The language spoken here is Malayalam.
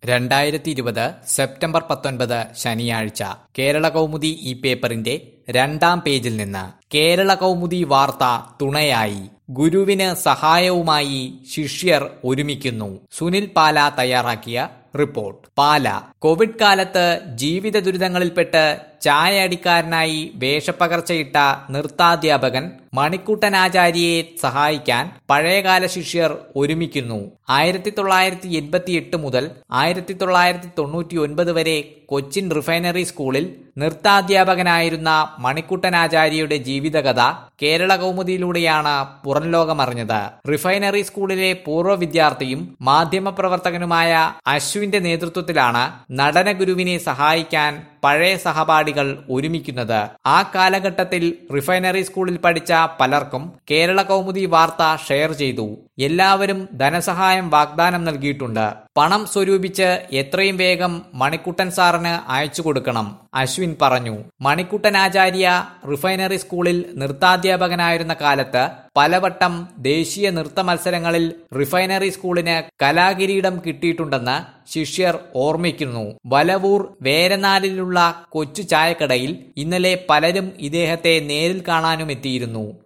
രണ്ടായിരത്തി ഇരുപത് സെപ്റ്റംബർ പത്തൊൻപത് ശനിയാഴ്ച കേരള കൗമുദി ഈ പേപ്പറിന്റെ രണ്ടാം പേജിൽ നിന്ന് കേരള കൗമുദി വാർത്ത തുണയായി ഗുരുവിന് സഹായവുമായി ശിഷ്യർ ഒരുമിക്കുന്നു സുനിൽ പാല തയ്യാറാക്കിയ റിപ്പോർട്ട് പാല കോവിഡ് കാലത്ത് ജീവിത ദുരിതങ്ങളിൽപ്പെട്ട് ചായയടിക്കാരനായി വേഷപ്പകർച്ചയിട്ട നൃത്താധ്യാപകൻ മണിക്കുട്ടനാചാര്യയെ സഹായിക്കാൻ പഴയകാല ശിഷ്യർ ഒരുമിക്കുന്നു ആയിരത്തി തൊള്ളായിരത്തി എൺപത്തിയെട്ട് മുതൽ ആയിരത്തി തൊള്ളായിരത്തി തൊണ്ണൂറ്റി ഒൻപത് വരെ കൊച്ചിൻ റിഫൈനറി സ്കൂളിൽ നൃത്താധ്യാപകനായിരുന്ന മണിക്കുട്ടനാചാര്യയുടെ ജീവിതകഥ കേരള കൗമുദിയിലൂടെയാണ് പുറംലോകമറിഞ്ഞത് റിഫൈനറി സ്കൂളിലെ പൂർവ്വ വിദ്യാർത്ഥിയും മാധ്യമപ്രവർത്തകനുമായ അശ്വിന്റെ നേതൃത്വത്തിലാണ് നടനഗുരുവിനെ സഹായിക്കാൻ പഴയ സഹപാഠികൾ ഒരുമിക്കുന്നത് ആ കാലഘട്ടത്തിൽ റിഫൈനറി സ്കൂളിൽ പഠിച്ച പലർക്കും കേരള കൗമുദി വാർത്ത ഷെയർ ചെയ്തു എല്ലാവരും ധനസഹായം വാഗ്ദാനം നൽകിയിട്ടുണ്ട് പണം സ്വരൂപിച്ച് എത്രയും വേഗം മണിക്കുട്ടൻ സാറിന് അയച്ചു കൊടുക്കണം അശ്വിൻ പറഞ്ഞു മണിക്കുട്ടൻ ആചാര്യ റിഫൈനറി സ്കൂളിൽ നൃത്താധ്യാപകനായിരുന്ന കാലത്ത് പലവട്ടം ദേശീയ നൃത്ത മത്സരങ്ങളിൽ റിഫൈനറി സ്കൂളിന് കലാകിരീടം കിട്ടിയിട്ടുണ്ടെന്ന് ശിഷ്യർ ഓർമ്മിക്കുന്നു വലവൂർ വേരനാലിലുള്ള കൊച്ചു ചായക്കടയിൽ ഇന്നലെ പലരും ഇദ്ദേഹത്തെ നേരിൽ കാണാനും എത്തിയിരുന്നു